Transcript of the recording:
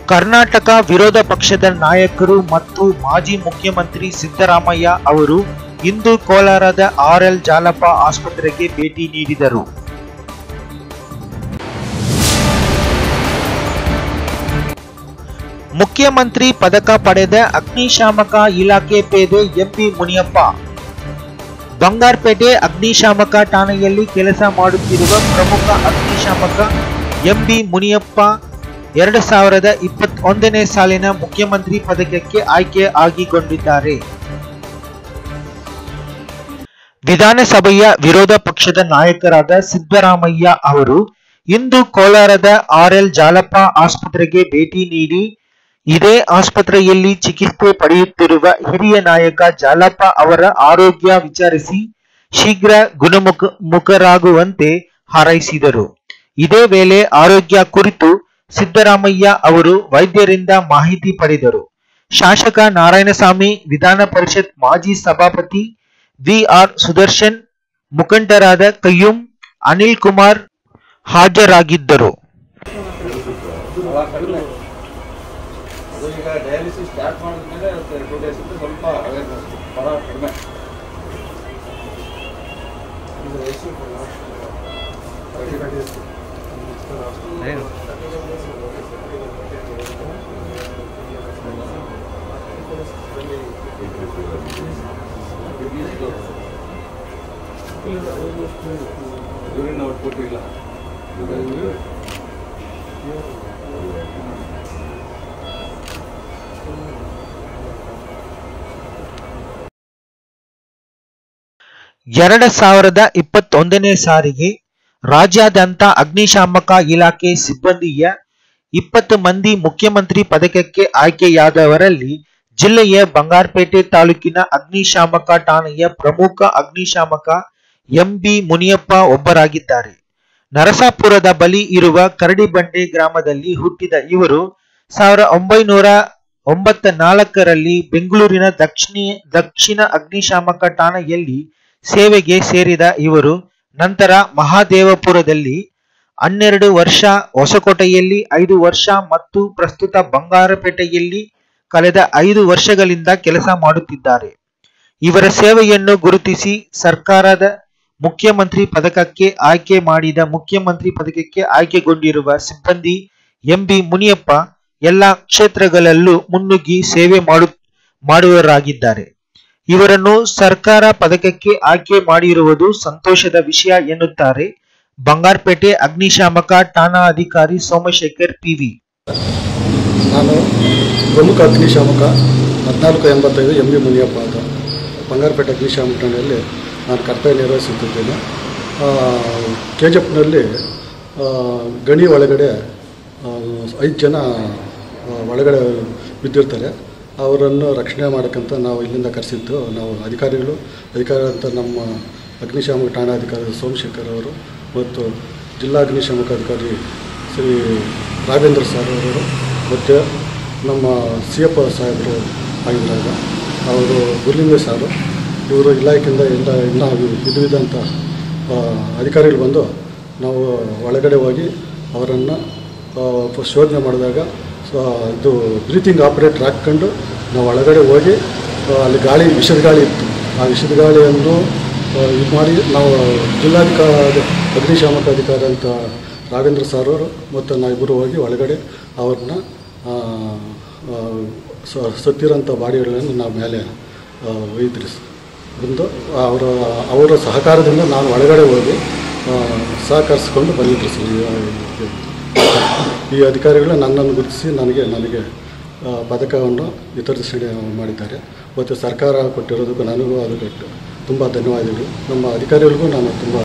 ಕರ್ನಾಟಕ ವಿರೋಧ ಪಕ್ಷದ ನಾಯಕರು ಮತ್ತು ಮಾಜಿ ಮುಖ್ಯಮಂತ್ರಿ ಸಿದ್ದರಾಮಯ್ಯ ಅವರು ಇಂದು ಕೋಲಾರದ ಆರ್ಎಲ್ ಜಾಲಪ್ಪ ಆಸ್ಪತ್ರೆಗೆ ಭೇಟಿ ನೀಡಿದರು ಮುಖ್ಯಮಂತ್ರಿ ಪದಕ ಪಡೆದ ಅಗ್ನಿಶಾಮಕ ಇಲಾಖೆ ಪೇದೆ ಎಂಪಿ ಮುನಿಯಪ್ಪ ಬಂಗಾರಪೇಟೆ ಅಗ್ನಿಶಾಮಕ ಠಾಣೆಯಲ್ಲಿ ಕೆಲಸ ಮಾಡುತ್ತಿರುವ ಪ್ರಮುಖ ಅಗ್ನಿಶಾಮಕ ಎಂಬಿ ಮುನಿಯಪ್ಪ ಎರಡು ಸಾವಿರದ ಇಪ್ಪತ್ತೊಂದನೇ ಸಾಲಿನ ಮುಖ್ಯಮಂತ್ರಿ ಪದಕಕ್ಕೆ ಆಯ್ಕೆ ಆಗಿಕೊಂಡಿದ್ದಾರೆ ವಿಧಾನಸಭೆಯ ವಿರೋಧ ಪಕ್ಷದ ನಾಯಕರಾದ ಸಿದ್ದರಾಮಯ್ಯ ಅವರು ಇಂದು ಕೋಲಾರದ ಆರ್ಎಲ್ ಜಾಲಪ್ಪ ಆಸ್ಪತ್ರೆಗೆ ಭೇಟಿ ನೀಡಿ ಇದೇ ಆಸ್ಪತ್ರೆಯಲ್ಲಿ ಚಿಕಿತ್ಸೆ ಪಡೆಯುತ್ತಿರುವ ಹಿರಿಯ ನಾಯಕ ಜಾಲಪ್ಪ ಅವರ ಆರೋಗ್ಯ ವಿಚಾರಿಸಿ ಶೀಘ್ರ ಗುಣಮುಖ ಮುಖರಾಗುವಂತೆ ಹಾರೈಸಿದರು ಇದೇ ವೇಳೆ ಆರೋಗ್ಯ ಕುರಿತು ಸಿದ್ದರಾಮಯ್ಯ ಅವರು ವೈದ್ಯರಿಂದ ಮಾಹಿತಿ ಪಡೆದರು ಶಾಸಕ ನಾರಾಯಣಸ್ವಾಮಿ ವಿಧಾನ ಪರಿಷತ್ ಮಾಜಿ ಸಭಾಪತಿ ವಿಆರ್ ಸುದರ್ಶನ್ ಮುಖಂಡರಾದ ಕಯ್ಯೂಂ ಅನಿಲ್ ಕುಮಾರ್ ಹಾಜರಾಗಿದ್ದರು ಅದು ಈಗ ಡಯಾಲಿಸಿಸ್ ಸ್ಟಾರ್ಟ್ ಮಾಡಿದ್ಮೇಲೆ ಟೂ ಡೇಸ್ ಇಂದ ಸ್ವಲ್ಪ ಅವೇರ್ನೆಸ್ ಬಹಳ ಕಡಿಮೆ ಇದು ವಯಸ್ಸು ಯೂರಿನ್ ಔಟ್ಪುಟ್ ಇಲ್ಲ ಎರಡು ಸಾವಿರದ ಇಪ್ಪತ್ತೊಂದನೇ ಸಾರಿಗೆ ರಾಜ್ಯಾದ್ಯಂತ ಅಗ್ನಿಶಾಮಕ ಇಲಾಖೆ ಸಿಬ್ಬಂದಿಯ ಇಪ್ಪತ್ತು ಮಂದಿ ಮುಖ್ಯಮಂತ್ರಿ ಪದಕಕ್ಕೆ ಆಯ್ಕೆಯಾದವರಲ್ಲಿ ಜಿಲ್ಲೆಯ ಬಂಗಾರಪೇಟೆ ತಾಲೂಕಿನ ಅಗ್ನಿಶಾಮಕ ಠಾಣೆಯ ಪ್ರಮುಖ ಅಗ್ನಿಶಾಮಕ ಎಂಬಿ ಮುನಿಯಪ್ಪ ಒಬ್ಬರಾಗಿದ್ದಾರೆ ನರಸಾಪುರದ ಬಳಿ ಇರುವ ಕರಡಿಬಂಡೆ ಗ್ರಾಮದಲ್ಲಿ ಹುಟ್ಟಿದ ಇವರು ಸಾವಿರದ ಒಂಬೈನೂರ ಒಂಬತ್ತ ನಾಲ್ಕರಲ್ಲಿ ಬೆಂಗಳೂರಿನ ದಕ್ಷಿಣ ದಕ್ಷಿಣ ಅಗ್ನಿಶಾಮಕ ಠಾಣೆಯಲ್ಲಿ ಸೇವೆಗೆ ಸೇರಿದ ಇವರು ನಂತರ ಮಹಾದೇವಪುರದಲ್ಲಿ ಹನ್ನೆರಡು ವರ್ಷ ಹೊಸಕೋಟೆಯಲ್ಲಿ ಐದು ವರ್ಷ ಮತ್ತು ಪ್ರಸ್ತುತ ಬಂಗಾರಪೇಟೆಯಲ್ಲಿ ಕಳೆದ ಐದು ವರ್ಷಗಳಿಂದ ಕೆಲಸ ಮಾಡುತ್ತಿದ್ದಾರೆ ಇವರ ಸೇವೆಯನ್ನು ಗುರುತಿಸಿ ಸರ್ಕಾರದ ಮುಖ್ಯಮಂತ್ರಿ ಪದಕಕ್ಕೆ ಆಯ್ಕೆ ಮಾಡಿದ ಮುಖ್ಯಮಂತ್ರಿ ಪದಕಕ್ಕೆ ಆಯ್ಕೆಗೊಂಡಿರುವ ಸಿಬ್ಬಂದಿ ಎಂಬಿ ಮುನಿಯಪ್ಪ ಎಲ್ಲ ಕ್ಷೇತ್ರಗಳಲ್ಲೂ ಮುನ್ನುಗ್ಗಿ ಸೇವೆ ಮಾಡು ಮಾಡುವವರಾಗಿದ್ದಾರೆ ಇವರನ್ನು ಸರ್ಕಾರ ಪದಕಕ್ಕೆ ಆಯ್ಕೆ ಮಾಡಿರುವುದು ಸಂತೋಷದ ವಿಷಯ ಎನ್ನುತ್ತಾರೆ ಬಂಗಾರಪೇಟೆ ಅಗ್ನಿಶಾಮಕ ಠಾಣಾ ಅಧಿಕಾರಿ ಸೋಮಶೇಖರ್ ಪಿವಿ ನಾನು ಪ್ರಮುಖ ಅಗ್ನಿಶಾಮಕ ಹದಿನಾಲ್ಕು ಎಂಬತ್ತೈದು ಎಂ ವಿ ಮುನಿಯಪ್ಪ ಅಂತ ಬಂಗಾರಪೇಟೆ ಅಗ್ನಿಶಾಮಕ ಠಾಣೆಯಲ್ಲಿ ನಾನು ಕರ್ತವ್ಯ ನಿರ್ವಹಿಸುತ್ತಿದ್ದೇನೆ ಕೆ ಜಿ ಎಫ್ನಲ್ಲಿ ಗಣಿ ಒಳಗಡೆ ಆ, ಐದು ಜನ ಆ, ಒಳಗಡೆ ಬಿದ್ದಿರ್ತಾರೆ ಅವರನ್ನು ರಕ್ಷಣೆ ಮಾಡೋಕ್ಕಂತ ನಾವು ಇಲ್ಲಿಂದ ಕರೆಸಿದ್ದು ನಾವು ಅಧಿಕಾರಿಗಳು ಅಧಿಕಾರಿ ಅಂತ ನಮ್ಮ ಅಗ್ನಿಶಾಮಕ ಠಾಣಾಧಿಕಾರಿ ಸೋಮಶೇಖರ್ ಅವರು ಮತ್ತು ಜಿಲ್ಲಾ ಅಗ್ನಿಶಾಮಕ ಅಧಿಕಾರಿ ಶ್ರೀ ರಾಘವೇಂದ್ರ ಸರ್ ಅವರು ಮತ್ತು ನಮ್ಮ ಸಿ ಎಫ್ ಸಾಹೇಬರು ಆಗಿದ್ದಾಗ ಅವರು ಗುರುಲಿಂಗ ಸಾರು ಇವರು ಇಲಾಖೆಯಿಂದ ಎಲ್ಲ ಎಲ್ಲ ವಿಧ ವಿಧಂತ ಅಧಿಕಾರಿಗಳು ಬಂದು ನಾವು ಒಳಗಡೆ ಹೋಗಿ ಅವರನ್ನು ಶೋಧನೆ ಮಾಡಿದಾಗ ಸೊ ಇದು ಬ್ರೀತಿಂಗ್ ಆಪ್ರೇಟರ್ ಹಾಕ್ಕೊಂಡು ನಾವು ಒಳಗಡೆ ಹೋಗಿ ಆ, ಅಲ್ಲಿ ಗಾಳಿ ವಿಷದ ಗಾಳಿ ಇತ್ತು ಆ ವಿಷದ ಗಾಳಿಯನ್ನು ಆ, ಇದು ಮಾಡಿ ನಾವು ಜಿಲ್ಲಾಧಿಕಾರಿ ಅಗ್ನಿಶಾಮಕ ಅಧಿಕಾರಿ ಅಂತ ರಾಘವೇಂದ್ರ ಸರ್ ಅವರು ಮತ್ತು ನಾವಿಬ್ಬರು ಹೋಗಿ ಒಳಗಡೆ ಅವ್ರನ್ನ ಆ, ಆ, ಸ- ಸತ್ತಿರೋಂಥ ಬಾಡಿಗಳನ್ನು ನಾವು ಮೇಲೆ ಆ, ಒಯ್ದ್ರಿ ಸ- ಬಂದು ಅವರ ಅವರ ಸಹಕಾರದಿಂದ ನಾನು ಒಳಗಡೆ ಹೋಗಿ ಆ, ಸಹಕರಿಸ್ಕೊಂಡು ಬಂದಿದ್ದರು ಸರ್ ಈ- ಈ ಅಧಿಕಾರಿಗಳು ನನ್ನನ್ನು ಗುರುತಿಸಿ ನನಗೆ ನನಗೆ ಆ, ಪದಕವನ್ನು ವಿತರಿಸಣೆ ಮಾಡಿದ್ದಾರೆ ಮತ್ತು ಸರ್ಕಾರ ಕೊಟ್ಟಿರೋದಕ್ಕೂ ನನಗೂ ಅದಕ್ಕೆ ತುಂಬ ಧನ್ಯವಾದಗಳು ನಮ್ಮ ಅಧಿಕಾರಿಗಳಿಗೂ ನಾನು ತುಂಬ